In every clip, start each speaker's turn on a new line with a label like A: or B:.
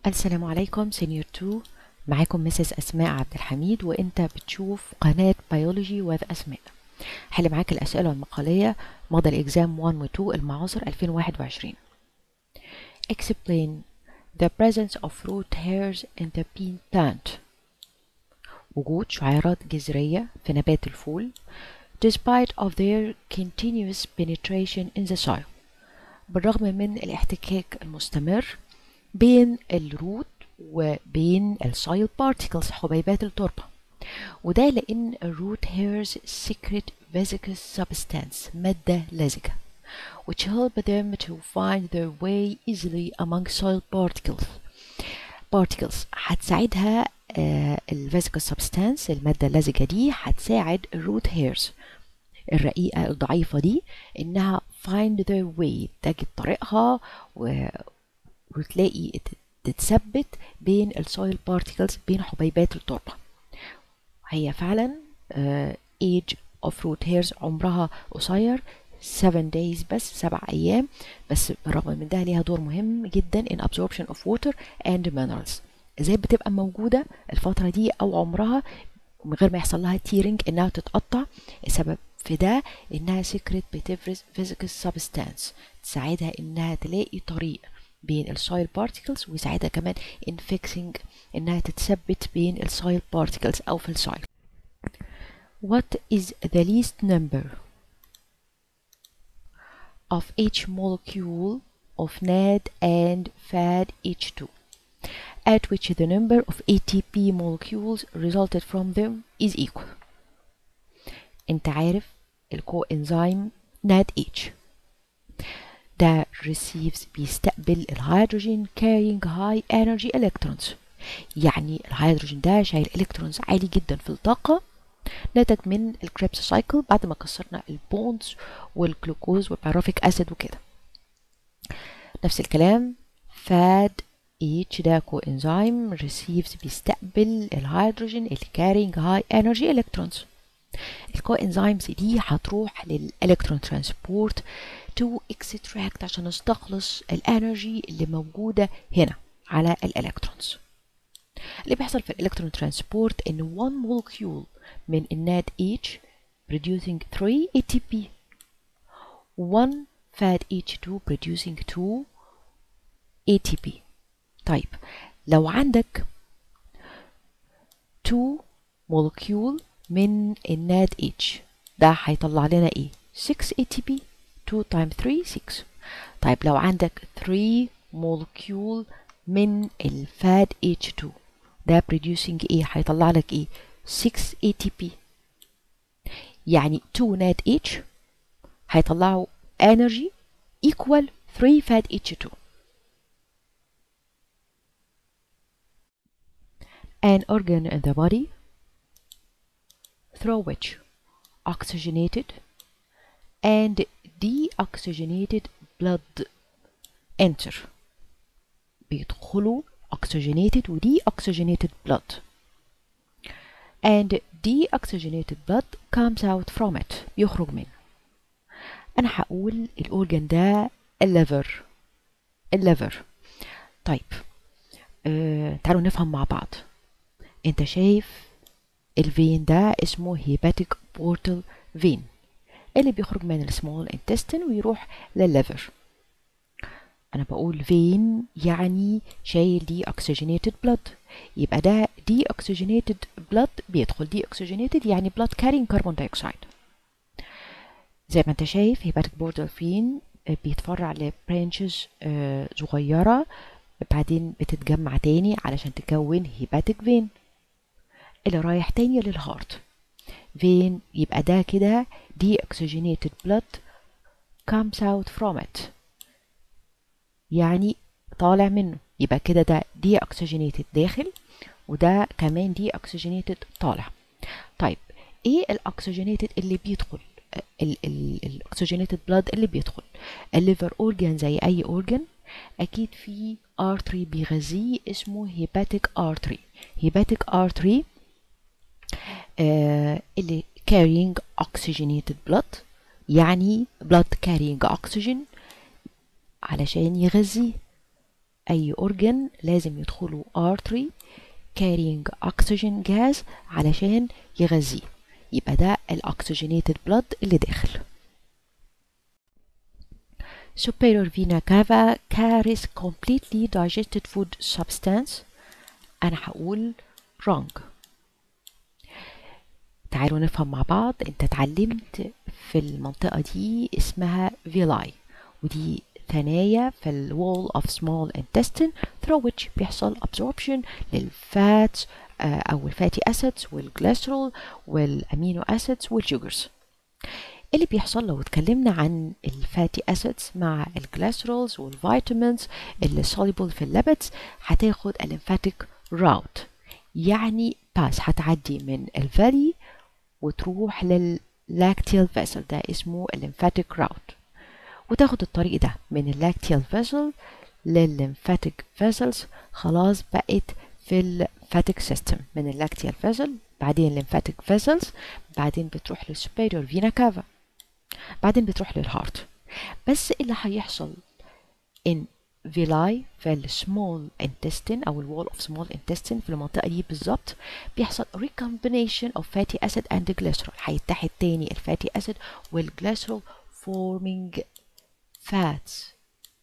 A: السلام عليكم سينيور 2 معاكم مسز أسماء عبد الحميد وانت بتشوف قناة بيولوجي وذ أسماء حل معاك الأسئلة المقالية موديل إكزام 1 و 2 المعاصر 2021 Explain the presence of root hairs in the bean plant وجود شعيرات جذرية في نبات الفول despite of their continuous penetration in the soil بالرغم من الاحتكاك المستمر بين الروت وبين السويل بارتيكلز حبيبات التربة وده لأن الروت hairs secret viscous substance مادة لزجة which help them to find their way easily among soil particles particles هتساعدها آه الفيزيكال سبستانس المادة اللزجة دي هتساعد الروت هيرز الرقيقة الضعيفة دي إنها find their way تجد طريقها و... وتلاقي تتثبت بين السويل بارتيكلز بين حبيبات التربة هي فعلا uh, age of root hairs عمرها قصير 7 days بس سبع أيام بس بالرغم من ده ليها دور مهم جدا in absorption of water and minerals ازاي بتبقى موجودة الفترة دي أو عمرها من غير ما يحصل لها تيرنج إنها تتقطع السبب في ده إنها سكرت بتفرز physical substance تساعدها إنها تلاقي طريق بين السويل بارتيكلز ويساعدها كمان in fixing إنها تتثبت بين السويل بارتيكلز أو في السويل What is the least number of each molecule of NAD and FAD H2 at which the number of ATP molecules resulted from them is equal انت عارف الكو انزيم NADH ده receives بيستقبل الهيدروجين carrying high energy electrons يعني الهيدروجين ده شايل الكترونز عالي جدا في الطاقة نتج من الكريبس سايكل بعد ما كسرنا البوندز والجلوكوز والبيروفيك اسيد وكده نفس الكلام فاد each ده كو انزيم receives بيستقبل الهيدروجين اللي carrying high energy electrons الكو انزيمز دي هتروح للالكترون ترانسبورت تو اكستراكت عشان نستخلص الانرجي اللي موجودة هنا على الالكترونز اللي بيحصل في الالكترون ترانسبورت ان one molecule من الناد H producing 3 ATP 1 fat H2 producing 2 ATP طيب لو عندك 2 molecule من الناد H ده هيطلع لنا ايه 6 ATP 2 times 3 6 طيب لو عندك 3 molecule من الفاد H2 ده producing ايه هيطلع لك ايه 6 ATP يعني 2 NAD H هيطلعوا energy equal 3 fat H2 an organ in the body through which oxygenated and deoxygenated blood enter بيدخلوا oxygenated و deoxygenated blood and deoxygenated blood comes out from it بيخرج منه انا هقول الاورجن ده الليفر الليفر طيب آه تعالوا نفهم مع بعض انت شايف الفين ده اسمه هيباتيك بورتال فين اللي بيخرج من السمول انتستين ويروح للليفر انا بقول فين يعني شايل دي اوكسجينيتد بلاد يبقى ده دي اوكسجينيتد بلاد بيدخل دي اوكسجينيتد يعني بلاد كارين كربون دايوكسيد زي ما انت شايف هيباتيك بوردر فين بيتفرع لبرانشز صغيرة بعدين بتتجمع تاني علشان تكون هيباتيك فين اللي رايح تاني للهارت فين يبقى ده كده deoxygenated blood comes out from it يعني طالع منه يبقى كده ده deoxygenated داخل وده كمان deoxygenated طالع طيب ايه الاكسجينيتد اللي بيدخل الاكسجينيتد بلاد اللي بيدخل الليفر اورجان زي اي اورجان اكيد في ارتري بيغذيه اسمه هيباتيك ارتري هيباتيك ارتري آه اللي carrying oxygenated blood يعني blood carrying oxygen علشان يغذيه أي organ لازم يدخله artery carrying oxygen gas علشان يغذيه يبقى ده الاكسجينيتد blood اللي داخل superior vena cava carries completely digested food substance أنا هقول wrong تعالوا نفهم مع بعض انت اتعلمت في المنطقة دي اسمها villi ودي ثنايا في ال wall of small intestine through which بيحصل absorption للفات أو الفاتي acids والجليسرول والأمينو acids والسugars اللي بيحصل لو اتكلمنا عن الفاتي acids مع الجليسرولز والفيتامينز اللي soluble في الليبيدز هتاخد الليمفاتيك route يعني باس هتعدي من الفالي وتروح لللاكتيال فيسل ده اسمه الليمفاتيك راوت وتاخد الطريق ده من اللاكتيال فيسل للليمفاتيك فيسلز خلاص بقت في الليمفاتيك سيستم من اللاكتيال فيسل بعدين الليمفاتيك فيسلز بعدين بتروح للسوبيريور فينا كافا بعدين بتروح للهارت بس اللي هيحصل ان فيلاي في السمول intestine أو الوول of small intestine في المنطقة دي بالظبط بيحصل recombination of fatty acid and glycerol هيتحد تاني الفاتي acid والجليسرول forming fats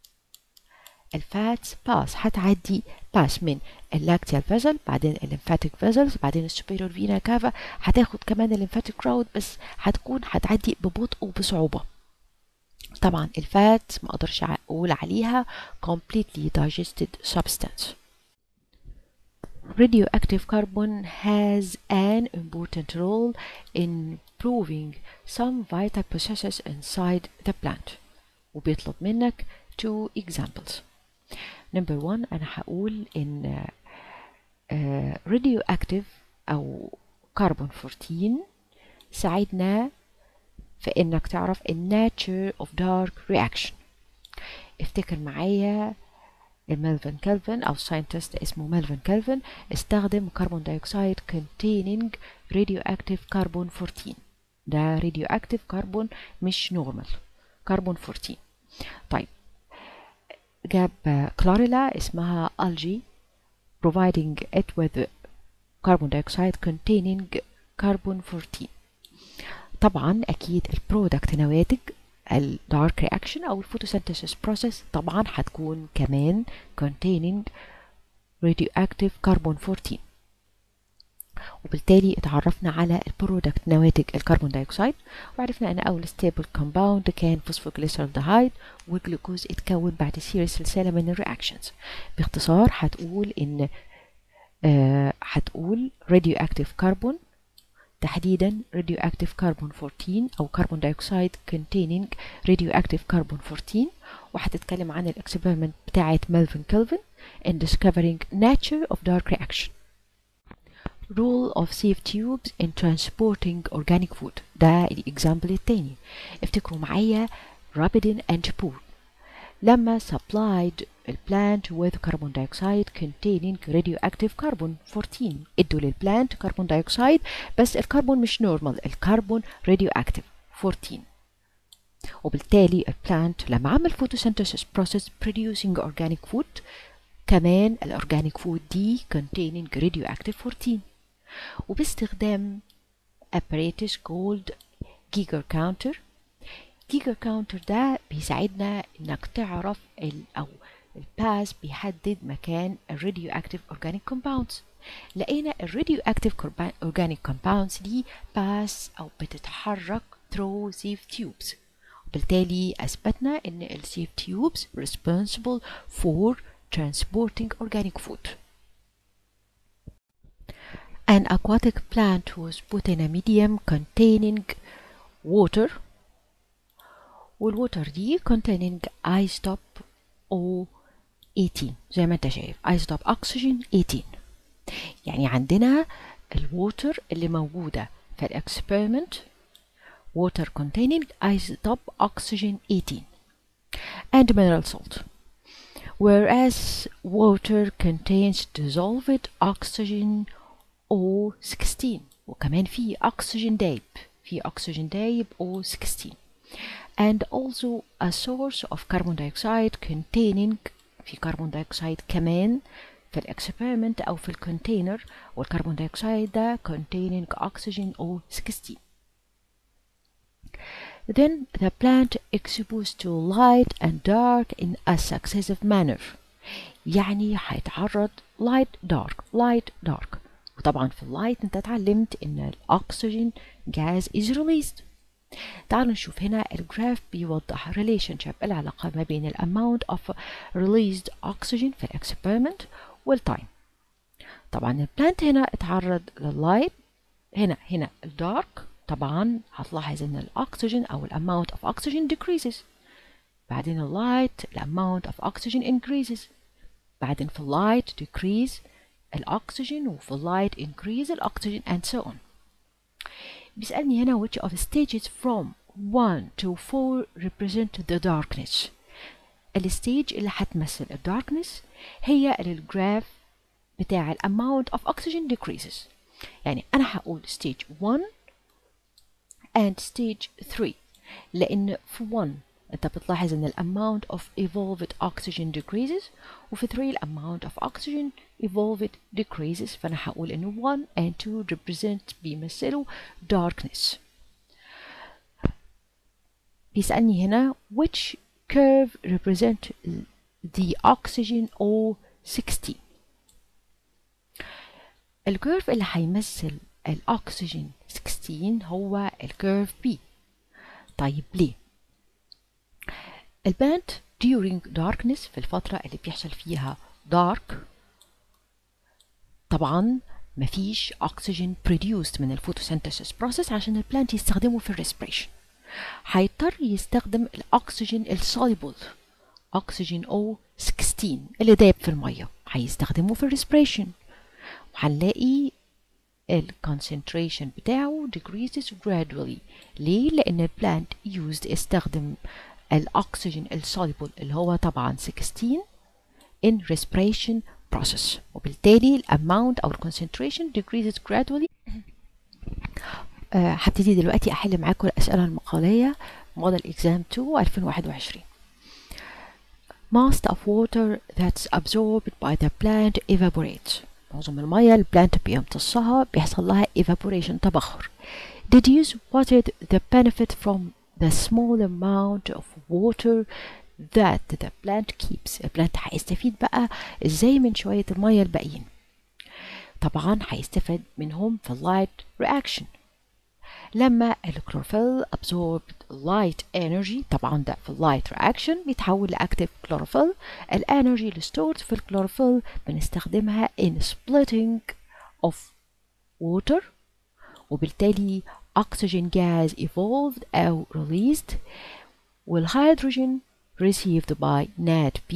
A: الفاتس باس هتعدي باس من اللاكتيال فيزل بعدين الليمفاتيك فيزلز بعدين السوبيريور فينا كافا هتاخد كمان الليمفاتيك راود بس هتكون هتعدي ببطء وبصعوبة طبعا الفات ما اقدرش اقول عليها completely digested substance radioactive carbon has an important role in improving some vital processes inside the plant وبيطلب منك two examples number one أنا هقول إن uh, radioactive أو carbon 14 ساعدنا في انك تعرف الناتشر اوف دارك رياكشن افتكر معايا الملفن كلفن او ساينتست اسمه ملفن كلفن استخدم كربون دايوكسيد containing radioactive carbon 14 ده radioactive كربون مش نورمال كربون 14 طيب جاب كلوريلا اسمها algae providing it with carbon dioxide containing carbon 14 طبعا اكيد البرودكت نواتج الدارك رياكشن او الفوتوسينثيسيس بروسيس طبعا هتكون كمان containing radioactive carbon 14 وبالتالي اتعرفنا على البرودكت نواتج الكربون دايوكسيد وعرفنا ان اول ستيبل كومباوند كان فوسفوجليسرالدهايد والجلوكوز اتكون بعد سيريز سلسله من الرياكشنز باختصار هتقول ان آه هتقول radioactive carbon تحديدا radioactive carbon 14 أو carbon dioxide containing radioactive carbon 14 وهتتكلم عن الاكسبيرمنت بتاعة ملفن كلفن in discovering nature of dark reaction role of sieve tubes in transporting organic food ده الاكزامبل التاني افتكروا معايا رابيدين and بور لما supplied البلانت with carbon dioxide containing radioactive carbon 14 ادوا للبلانت كربون دايوكسيد بس الكربون مش نورمال الكربون radioactive 14 وبالتالي البلانت لما عمل photosynthesis process producing organic food كمان الأورجانيك فود دي containing radioactive 14 وباستخدام apparatus called Geiger counter Geiger counter ده بيساعدنا انك تعرف ال او الباس بيحدد مكان الراديو اكتيف اورجانيك كومباوندز لقينا الراديو اكتيف اورجانيك كومباوندز دي باس او بتتحرك through sieve tubes وبالتالي اثبتنا ان السيف tubes responsible for transporting organic food An aquatic plant was put in a medium containing water والووتر دي containing isotope O18 زي ما انت شايف isotope oxygen 18 يعني عندنا الووتر اللي موجودة في الاكسبيرمنت water containing isotope oxygen 18 and mineral salt whereas water contains dissolved oxygen O16 وكمان في oxygen دايب في oxygen دايب O16 and also a source of carbon dioxide containing في كربون دايوكسيد كمان في الاكسبيرمنت او في الكونتينر والكربون دايوكسيد ده containing oxygen O16 Then the plant exposed to light and dark in a successive manner يعني هيتعرض light dark light dark وطبعا في اللايت انت اتعلمت ان الاكسجين جاز is released تعالوا نشوف هنا الجراف بيوضح relationship العلاقة ما بين ال amount of released oxygen في الاكسبيرمنت والتايم طبعا البلانت هنا اتعرض لللايت هنا هنا الدارك طبعا هتلاحظ ان الاكسجين او ال amount of oxygen decreases بعدين اللايت ال amount of oxygen increases بعدين في اللايت decrease الاكسجين وفي اللايت increase الاكسجين and so on بيسألني هنا which of stages from 1 to 4 represent the darkness الستيج اللي هتمثل الداركنس هي اللي الجراف بتاع ال amount of oxygen decreases يعني أنا هقول stage 1 and stage 3 لأن في 1 أنت بتلاحظ إن ال amount of evolved oxygen decreases وفي 3 ال amount of oxygen evolved decreases فأنا هقول إن 1 and 2 represent بيمثلوا darkness بيسألني هنا which curve represent the oxygen O16 الكيرف اللي هيمثل الأكسجين 16 هو الكيرف B طيب ليه؟ البانت during darkness في الفترة اللي بيحصل فيها dark طبعا مفيش أكسجين produced من الفوتوسينثيسيس process عشان البلانت يستخدمه في الريسبريشن هيضطر يستخدم الأكسجين السوليبل أكسجين O16 اللي داب في المية هيستخدمه في الريسبريشن وهنلاقي ال concentration بتاعه decreases gradually ليه؟ لأن البلانت used استخدم الأكسجين السوليبل اللي هو طبعا 16 in respiration process وبالتالي ال amount أو ال concentration decreases gradually هبتدي uh, دلوقتي أحل معاكم الأسئلة المقالية موديل exam 2 2021 Most of water that's absorbed by the plant evaporates معظم المية البلانت بيمتصها بيحصل لها evaporation تبخر Deduce what is the benefit from the small amount of water that the plant keeps البلانت هيستفيد بقى ازاي من شوية المية الباقيين طبعا هيستفاد منهم في اللايت reaction لما الكلوروفيل absorbed light energy طبعا ده في اللايت reaction بيتحول لأكتيف كلوروفيل الانرجي اللي stored في الكلوروفيل بنستخدمها in splitting of water وبالتالي oxygen gas evolved أو released والهيدروجين received by NADP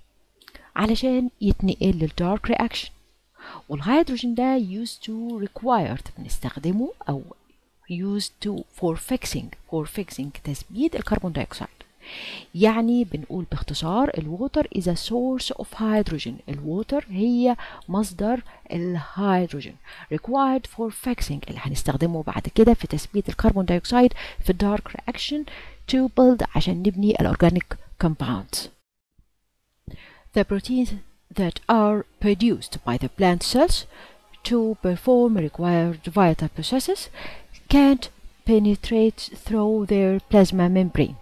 A: علشان يتنقل للدارك reaction والهيدروجين ده used to required بنستخدمه أو used to for fixing for fixing تثبيت الكربون دايوكسيد يعني بنقول باختصار الووتر is a source of hydrogen الووتر هي مصدر الهيدروجين required for fixing اللي هنستخدمه بعد كده في تثبيت الكربون دايوكسيد في الدارك reaction to build عشان نبني الأورجانيك compounds the proteins that are produced by the plant cells to perform required vital processes can't penetrate through their plasma membrane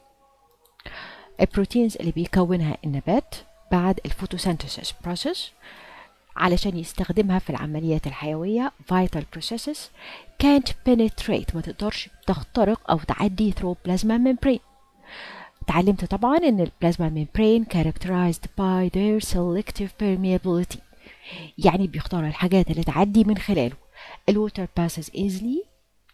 A: البروتينز اللي بيكونها النبات بعد الفوتوسينثيسيس process علشان يستخدمها في العمليات الحيوية vital processes can't penetrate ما تقدرش تخترق أو تعدي through plasma membrane اتعلمت طبعا ان البلازما membrane characterized by their selective permeability يعني بيختار الحاجات اللي تعدي من خلاله الووتر passes easily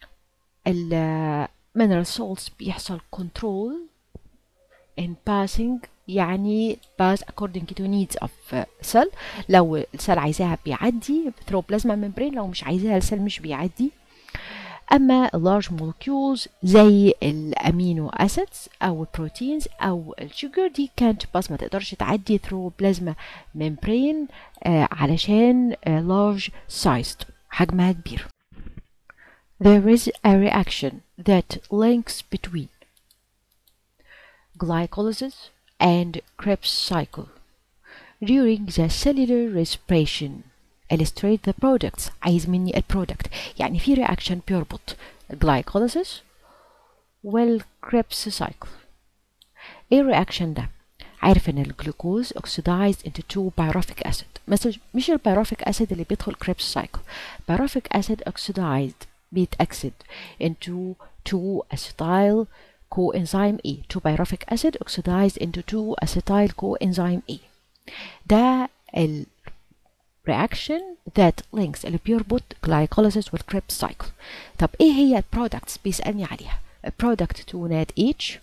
A: mineral salts بيحصل control in passing يعني pass according to needs of cell لو السيل عايزاها بيعدي through plasma membrane لو مش عايزاها السيل مش بيعدي اما large molecules زي الامينو اسيدز او البروتينز او الشوجر دي كانت بس ما تقدرش تعدي through plasma membrane آه علشان آه large sized حجمها كبير there is a reaction that links between glycolysis and Krebs cycle during the cellular respiration illustrate the products عايز مني البرودكت يعني في reaction بيربط glycolysis والكريبس cycle ايه الرياكشن ده عارف ان الجلوكوز oxidized into two pyruvic acid مثلا مش البيروفيك acid اللي بيدخل كريبس cycle pyruvic acid oxidized بيتأكسد into 2 acetyl coenzyme E 2 pyruvic acid oxidized into 2 acetyl coenzyme E ده ال reaction that links اللي بيربط glycolysis والكريبس cycle طب ايه هي البرودكتس بيسألني عليها product to NAD each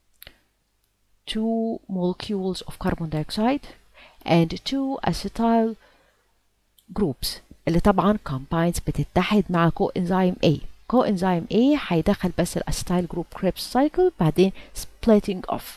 A: two molecules of carbon dioxide and two acetyl groups اللي طبعا compounds بتتحد مع coenzyme A coenzyme A هيدخل بس الأسيتايل جروب كريبس cycle بعدين splitting off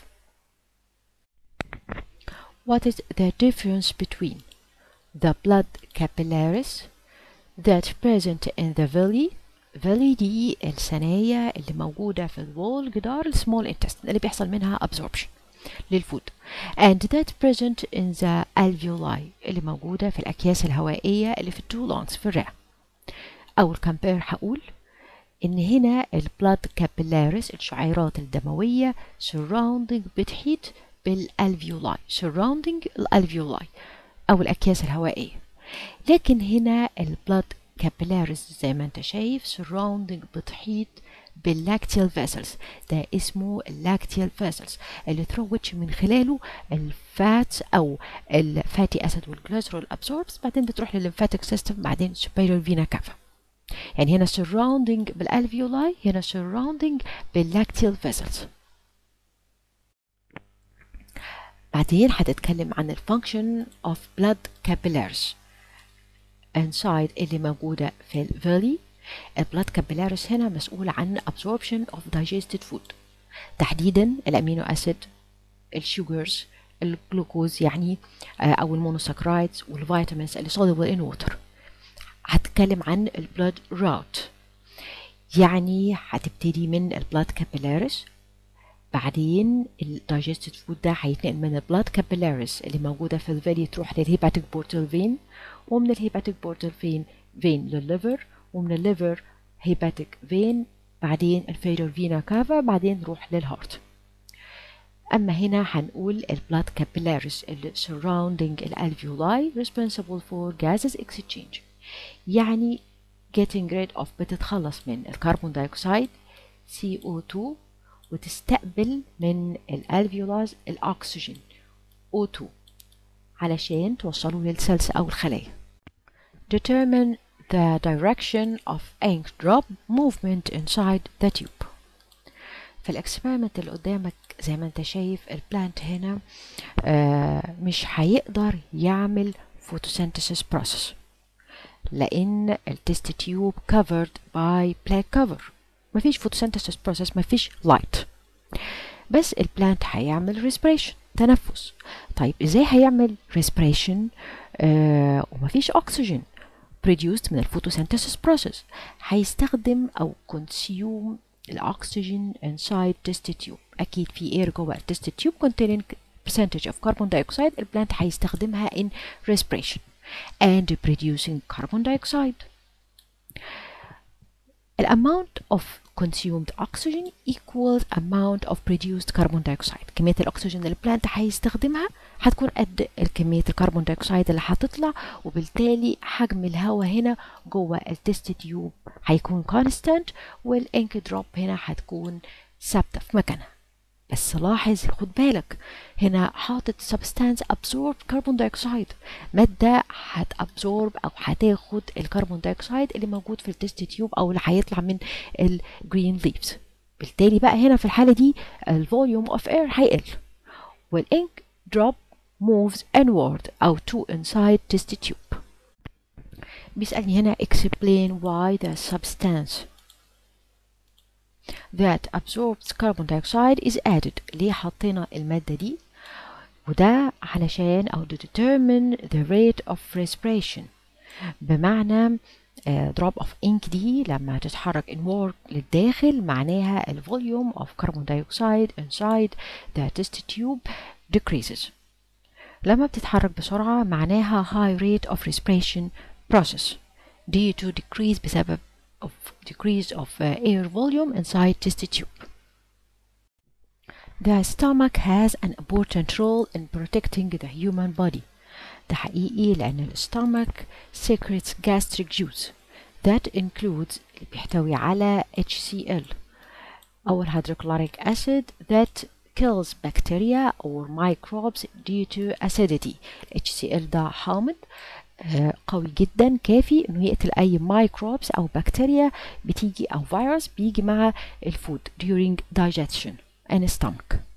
A: What is the difference between the blood capillaries that present in the villi villi دي الثنايا اللي موجودة في الوول جدار السمول intestine اللي بيحصل منها absorption للفود and that present in the alveoli اللي موجودة في الأكياس الهوائية اللي في التو lungs في الرئة أول كامبير هقول إن هنا البلاد كابيلاريس الشعيرات الدموية surrounding بتحيط بالالفيولاي surrounding الالفيولاي أو الأكياس الهوائية لكن هنا البلاد كابيلاريس زي ما انت شايف surrounding بتحيط باللاكتيال فيسلز ده اسمه اللاكتيال فيسلز اللي through which من خلاله الفات او الفاتي اسيد والجليسرول ابسوربس بعدين بتروح للليمفاتيك سيستم بعدين superior vena cava يعني هنا surrounding بالالفيولاي هنا surrounding باللاكتيال فيسلز بعدين هتتكلم عن الفانكشن of blood capillaries inside اللي موجودة في الفيلي البلاد كابيلاريس هنا مسؤول عن absorption of digested food تحديدا الامينو اسيد الشوجرز الجلوكوز يعني او المونوساكرايدز والفيتامينز اللي soluble in water هتكلم عن البلاد راوت يعني هتبتدي من البلاد كابيلاريس بعدين الدايجستد فود ده هيتنقل من البلاد كابيلاريس اللي موجوده في الفالي تروح للهيباتيك بورتال فين ومن الهيباتيك بورتال فين فين للليفر ومن الليفر هيباتيك فين بعدين الفيرال فينا كافا بعدين نروح للهارت أما هنا هنقول البلاد capillaries اللي surrounding الالفيولاي responsible for gases exchange يعني getting rid of بتتخلص من الكربون دايوكسيد CO2 وتستقبل من الالفيولاز الأكسجين O2 علشان توصله للسيلز أو الخلايا determine the direction of ink drop movement inside the tube في الاكسبيرمنت اللي قدامك زي ما انت شايف البلانت هنا آه مش هيقدر يعمل photosynthesis process لان التست تيوب covered by black cover مفيش photosynthesis process مفيش light بس البلانت هيعمل respiration تنفس طيب ازاي هيعمل respiration آه ومفيش oxygen produced من الفوتوسينثيسيس process هيستخدم أو consume الأكسجين inside test tube أكيد في air جوه التست tube containing percentage of carbon dioxide البلانت هيستخدمها in respiration and producing carbon dioxide the amount of consumed oxygen equals amount of produced carbon dioxide كمية الأكسجين اللي البلانت هيستخدمها هتكون قد كمية الكربون دايوكسيد اللي هتطلع وبالتالي حجم الهواء هنا جوه التست تيوب هيكون كونستانت والانك دروب هنا هتكون ثابتة في مكانها بس لاحظ خد بالك هنا حاطط سبستانس ابزورب كربون دايوكسيد مادة هتابزورب او هتاخد الكربون دايوكسيد اللي موجود في التست تيوب او اللي هيطلع من الجرين ليفز بالتالي بقى هنا في الحالة دي الفوليوم اوف اير هيقل والانك دروب moves inward أو to inside test tube بيسألني هنا explain why the substance that absorbs carbon dioxide is added ليه حطينا المادة دي وده علشان أو to determine the rate of respiration بمعنى uh, drop of ink دي لما تتحرك inward للداخل معناها ال volume of carbon dioxide inside the test tube decreases لما بتتحرك بسرعة معناها high rate of respiration process due to decrease بسبب of decrease of uh, air volume inside test tube. The stomach has an important role in protecting the human body. ده حقيقي لأن الستومك secretes gastric juice that includes اللي بيحتوي على HCl أو hydrochloric acid that kills bacteria or microbes due to acidity HCl ده حامض قوي جدا كافي انه يقتل اي مايكروبس او بكتيريا بتيجي او فيروس بيجي مع الفود during digestion and stomach